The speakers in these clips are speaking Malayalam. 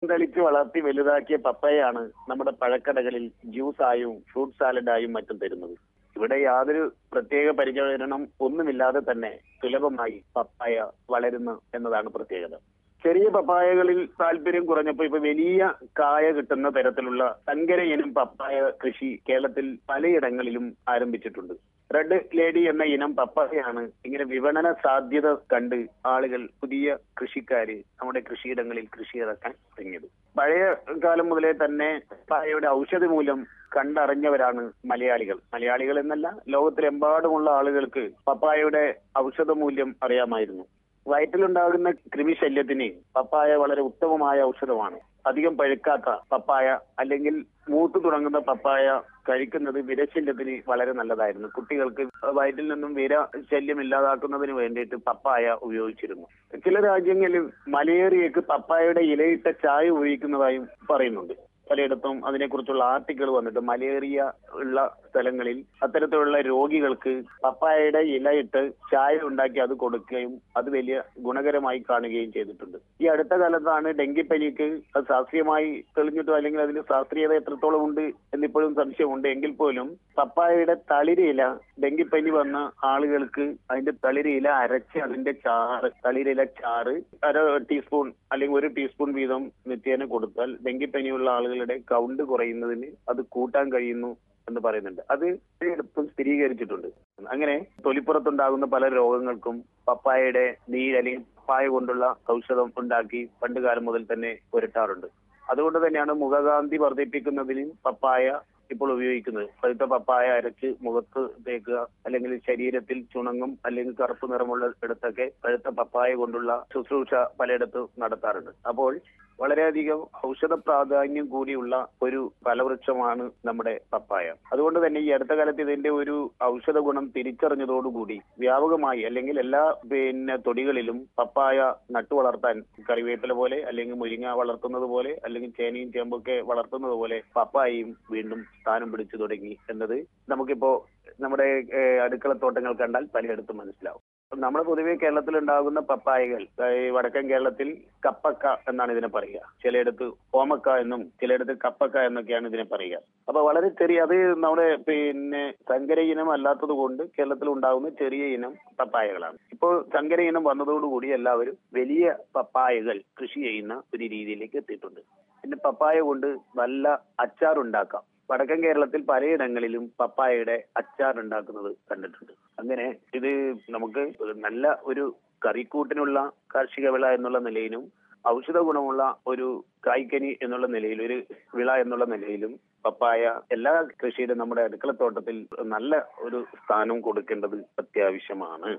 നട്ടുതളിച്ച് വളർത്തി വലുതാക്കിയ പപ്പയാണ് നമ്മുടെ പഴക്കടകളിൽ ജ്യൂസായും ഫ്രൂട്ട് സാലഡായും മറ്റും തരുന്നത് ഇവിടെ യാതൊരു പ്രത്യേക പരിചരണം ഒന്നുമില്ലാതെ തന്നെ സുലഭമായി പപ്പായ വളരുന്നു എന്നതാണ് പ്രത്യേകത ചെറിയ പപ്പായകളിൽ താല്പര്യം കുറഞ്ഞപ്പോൾ ഇപ്പൊ വലിയ കായ കിട്ടുന്ന തരത്തിലുള്ള സങ്കര ഇനം പപ്പായ കൃഷി കേരളത്തിൽ പലയിടങ്ങളിലും ആരംഭിച്ചിട്ടുണ്ട് റെഡ് ലേഡി എന്ന ഇനം പപ്പായയാണ് ഇങ്ങനെ വിപണന സാധ്യത കണ്ട് ആളുകൾ പുതിയ കൃഷിക്കാര് നമ്മുടെ കൃഷിയിടങ്ങളിൽ കൃഷി ഇറക്കാൻ തുടങ്ങിയത് പഴയ കാലം മുതലേ തന്നെ പപ്പായയുടെ ഔഷധ മൂലം കണ്ടറിഞ്ഞവരാണ് മലയാളികൾ മലയാളികൾ എന്നല്ല ലോകത്തിലെമ്പാടുമുള്ള ആളുകൾക്ക് പപ്പായയുടെ ഔഷധ മൂല്യം അറിയാമായിരുന്നു വയറ്റിലുണ്ടാകുന്ന കൃമിശല്യത്തിന് പപ്പായ വളരെ ഉത്തമമായ ഔഷധമാണ് അധികം പഴുക്കാത്ത പപ്പായ അല്ലെങ്കിൽ മൂത്തു തുടങ്ങുന്ന പപ്പായ കഴിക്കുന്നത് വിരശല്യത്തിന് വളരെ നല്ലതായിരുന്നു കുട്ടികൾക്ക് വയറ്റിൽ നിന്നും വിര ശല്യം ഇല്ലാതാക്കുന്നതിന് വേണ്ടിയിട്ട് പപ്പായ ഉപയോഗിച്ചിരുന്നു ചില രാജ്യങ്ങളിൽ മലേറിയക്ക് പപ്പായയുടെ ഇലയിട്ട ചായ ഉപയോഗിക്കുന്നതായും പറയുന്നുണ്ട് പലയിടത്തും അതിനെക്കുറിച്ചുള്ള ആർട്ടിക്കിൾ വന്നിട്ട് മലേറിയ ഉള്ള സ്ഥലങ്ങളിൽ അത്തരത്തിലുള്ള രോഗികൾക്ക് പപ്പായയുടെ ഇലയിട്ട് ചായ ഉണ്ടാക്കി അത് കൊടുക്കുകയും അത് വലിയ ഗുണകരമായി കാണുകയും ചെയ്തിട്ടുണ്ട് ഈ അടുത്ത കാലത്താണ് ഡെങ്കിപ്പനിക്ക് അത് ശാസ്ത്രീയമായി തെളിഞ്ഞിട്ടോ അല്ലെങ്കിൽ അതിന് ശാസ്ത്രീയത എത്രത്തോളം ഉണ്ട് എന്നിപ്പോഴും സംശയമുണ്ട് എങ്കിൽ പോലും പപ്പായയുടെ തളിരില ഡെങ്കിപ്പനി വന്ന ആളുകൾക്ക് അതിന്റെ തളിരില അരച്ച് അതിന്റെ ചാറ് തളിരില ചാറ് അര ടീസ്പൂൺ അല്ലെങ്കിൽ ഒരു ടീസ്പൂൺ വീതം നിത്യേന കൊടുത്താൽ ഡെങ്കിപ്പനിയുള്ള ആളുകളുടെ കൗണ്ട് കുറയുന്നതിന് അത് കൂട്ടാൻ കഴിയുന്നു എന്ന് പറയുന്നുണ്ട് അത് പലയിടത്തും സ്ഥിരീകരിച്ചിട്ടുണ്ട് അങ്ങനെ തൊലിപ്പുറത്തുണ്ടാകുന്ന പല രോഗങ്ങൾക്കും പപ്പായയുടെ നീര് അല്ലെങ്കിൽ പപ്പായ കൊണ്ടുള്ള ഔഷധം ഉണ്ടാക്കി പണ്ട് കാലം മുതൽ തന്നെ പുരട്ടാറുണ്ട് അതുകൊണ്ട് തന്നെയാണ് മുഖകാന്തി വർദ്ധിപ്പിക്കുന്നതിന് പപ്പായ ഇപ്പോൾ ഉപയോഗിക്കുന്നത് പഴുത്ത പപ്പായ അരച്ച് മുഖത്ത് തേക്കുക അല്ലെങ്കിൽ ശരീരത്തിൽ ചുണങ്ങും അല്ലെങ്കിൽ കറുപ്പ് നിറമുള്ള ഇടത്തൊക്കെ പഴുത്ത പപ്പായ കൊണ്ടുള്ള ശുശ്രൂഷ പലയിടത്തും നടത്താറുണ്ട് അപ്പോൾ വളരെയധികം ഔഷധ പ്രാധാന്യം കൂടിയുള്ള ഒരു ഫലവൃക്ഷമാണ് നമ്മുടെ പപ്പായ അതുകൊണ്ട് തന്നെ ഈ അടുത്ത കാലത്ത് ഇതിന്റെ ഒരു ഔഷധ ഗുണം തിരിച്ചറിഞ്ഞതോടുകൂടി വ്യാപകമായി അല്ലെങ്കിൽ എല്ലാ പിന്നെ തൊടികളിലും പപ്പായ നട്ടു വളർത്താൻ കറിവേപ്പില പോലെ അല്ലെങ്കിൽ മുരിങ്ങ വളർത്തുന്നത് പോലെ അല്ലെങ്കിൽ ചേനയും ചേമ്പൊക്കെ വളർത്തുന്നത് പോലെ പപ്പായയും വീണ്ടും സ്ഥാനം പിടിച്ചു തുടങ്ങി എന്നത് നമുക്കിപ്പോ നമ്മുടെ ഏഹ്, അടുക്കളത്തോട്ടങ്ങൾ കണ്ടാൽ പലയിടത്തും മനസ്സിലാവും നമ്മുടെ പൊതുവെ കേരളത്തിൽ ഉണ്ടാകുന്ന പപ്പായകൾ ഈ വടക്കൻ കേരളത്തിൽ കപ്പക്ക എന്നാണ് ഇതിനെ പറയുക ചിലയിടത്ത് ഓമക്ക എന്നും ചിലയിടത്ത് കപ്പക്ക എന്നൊക്കെയാണ് ഇതിനെ പറയുക അപ്പൊ വളരെ ചെറിയ അത് നമ്മുടെ പിന്നെ സങ്കര ഇനം അല്ലാത്തത് കൊണ്ട് കേരളത്തിൽ ഉണ്ടാകുന്ന ചെറിയ ഇനം പപ്പായകളാണ് ഇപ്പോൾ സങ്കര ഇനം വന്നതോടുകൂടി എല്ലാവരും വലിയ പപ്പായകൾ കൃഷി ചെയ്യുന്ന ഒരു രീതിയിലേക്ക് എത്തിയിട്ടുണ്ട് പിന്നെ പപ്പായ കൊണ്ട് നല്ല അച്ചാർ ഉണ്ടാക്കാം വടക്കൻ കേരളത്തിൽ പലയിടങ്ങളിലും പപ്പായയുടെ അച്ചാർ ഉണ്ടാക്കുന്നത് കണ്ടിട്ടുണ്ട് അങ്ങനെ ഇത് നമുക്ക് നല്ല ഒരു കറിക്കൂട്ടിനുള്ള കാർഷിക വിള എന്നുള്ള നിലയിലും ഔഷധ ഗുണമുള്ള ഒരു കായ്ക്കനി എന്നുള്ള നിലയിൽ ഒരു വിള എന്നുള്ള നിലയിലും പപ്പായ എല്ലാ കൃഷിയുടെ നമ്മുടെ അടുക്കളത്തോട്ടത്തിൽ നല്ല ഒരു സ്ഥാനം കൊടുക്കേണ്ടത് അത്യാവശ്യമാണ്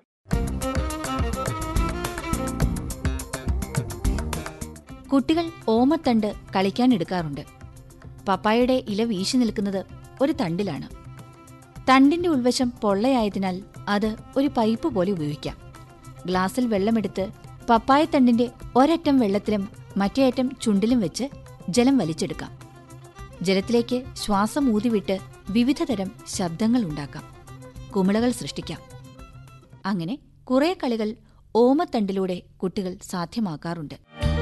കുട്ടികൾ ഓമത്തണ്ട് കളിക്കാൻ എടുക്കാറുണ്ട് പപ്പായയുടെ ഇല വീശി നിൽക്കുന്നത് ഒരു തണ്ടിലാണ് തണ്ടിന്റെ ഉൾവശം പൊള്ളയായതിനാൽ അത് ഒരു പൈപ്പ് പോലെ ഉപയോഗിക്കാം ഗ്ലാസ്സിൽ വെള്ളമെടുത്ത് പപ്പായ തണ്ടിന്റെ ഒരറ്റം വെള്ളത്തിലും മറ്റേ അറ്റം ചുണ്ടിലും വെച്ച് ജലം വലിച്ചെടുക്കാം ജലത്തിലേക്ക് ശ്വാസം ഊതിവിട്ട് വിവിധതരം ശബ്ദങ്ങൾ ഉണ്ടാക്കാം കുമിളകൾ സൃഷ്ടിക്കാം അങ്ങനെ കുറേ കളികൾ ഓമത്തണ്ടിലൂടെ കുട്ടികൾ സാധ്യമാക്കാറുണ്ട്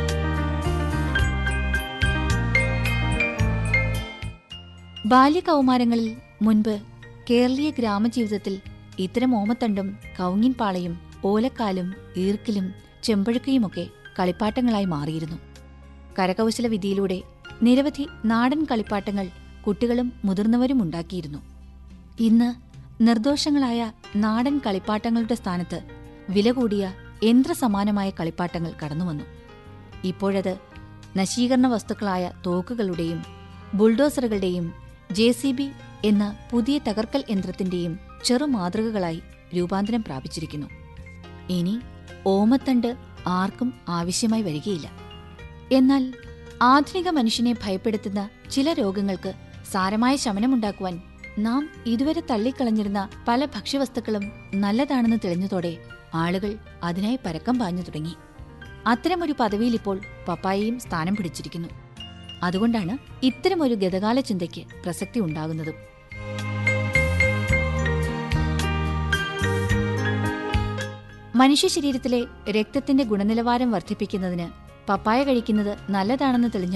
ബാല്യകൗമാരങ്ങളിൽ മുൻപ് കേരളീയ ഗ്രാമജീവിതത്തിൽ ഇത്തരം ഓമത്തണ്ടും കൗങ്ങിൻപാളയും ഓലക്കാലും ഈർക്കിലും ചെമ്പഴുക്കയുമൊക്കെ കളിപ്പാട്ടങ്ങളായി മാറിയിരുന്നു കരകൗശല വിദ്യയിലൂടെ നിരവധി നാടൻ കളിപ്പാട്ടങ്ങൾ കുട്ടികളും മുതിർന്നവരും ഉണ്ടാക്കിയിരുന്നു ഇന്ന് നിർദോഷങ്ങളായ നാടൻ കളിപ്പാട്ടങ്ങളുടെ സ്ഥാനത്ത് വില കൂടിയ യന്ത്രസമാനമായ കളിപ്പാട്ടങ്ങൾ കടന്നുവന്നു ഇപ്പോഴത് നശീകരണ വസ്തുക്കളായ തോക്കുകളുടെയും ബുൾഡോസറുകളുടെയും ജെ സി ബി എന്ന പുതിയ തകർക്കൽ യന്ത്രത്തിന്റെയും ചെറുമാതൃകകളായി രൂപാന്തരം പ്രാപിച്ചിരിക്കുന്നു ഇനി ഓമത്തണ്ട് ആർക്കും ആവശ്യമായി വരികയില്ല എന്നാൽ ആധുനിക മനുഷ്യനെ ഭയപ്പെടുത്തുന്ന ചില രോഗങ്ങൾക്ക് സാരമായ ശമനമുണ്ടാക്കുവാൻ നാം ഇതുവരെ തള്ളിക്കളഞ്ഞിരുന്ന പല ഭക്ഷ്യവസ്തുക്കളും നല്ലതാണെന്ന് തെളിഞ്ഞതോടെ ആളുകൾ അതിനായി പരക്കം പാഞ്ഞു തുടങ്ങി അത്തരമൊരു പദവിയിൽ ഇപ്പോൾ പപ്പായയും സ്ഥാനം പിടിച്ചിരിക്കുന്നു അതുകൊണ്ടാണ് ഇത്തരമൊരു ഗതകാല ചിന്തയ്ക്ക് പ്രസക്തി ഉണ്ടാകുന്നതും മനുഷ്യ ശരീരത്തിലെ രക്തത്തിന്റെ ഗുണനിലവാരം വർദ്ധിപ്പിക്കുന്നതിന് പപ്പായ കഴിക്കുന്നത് നല്ലതാണെന്ന് തെളിഞ്ഞ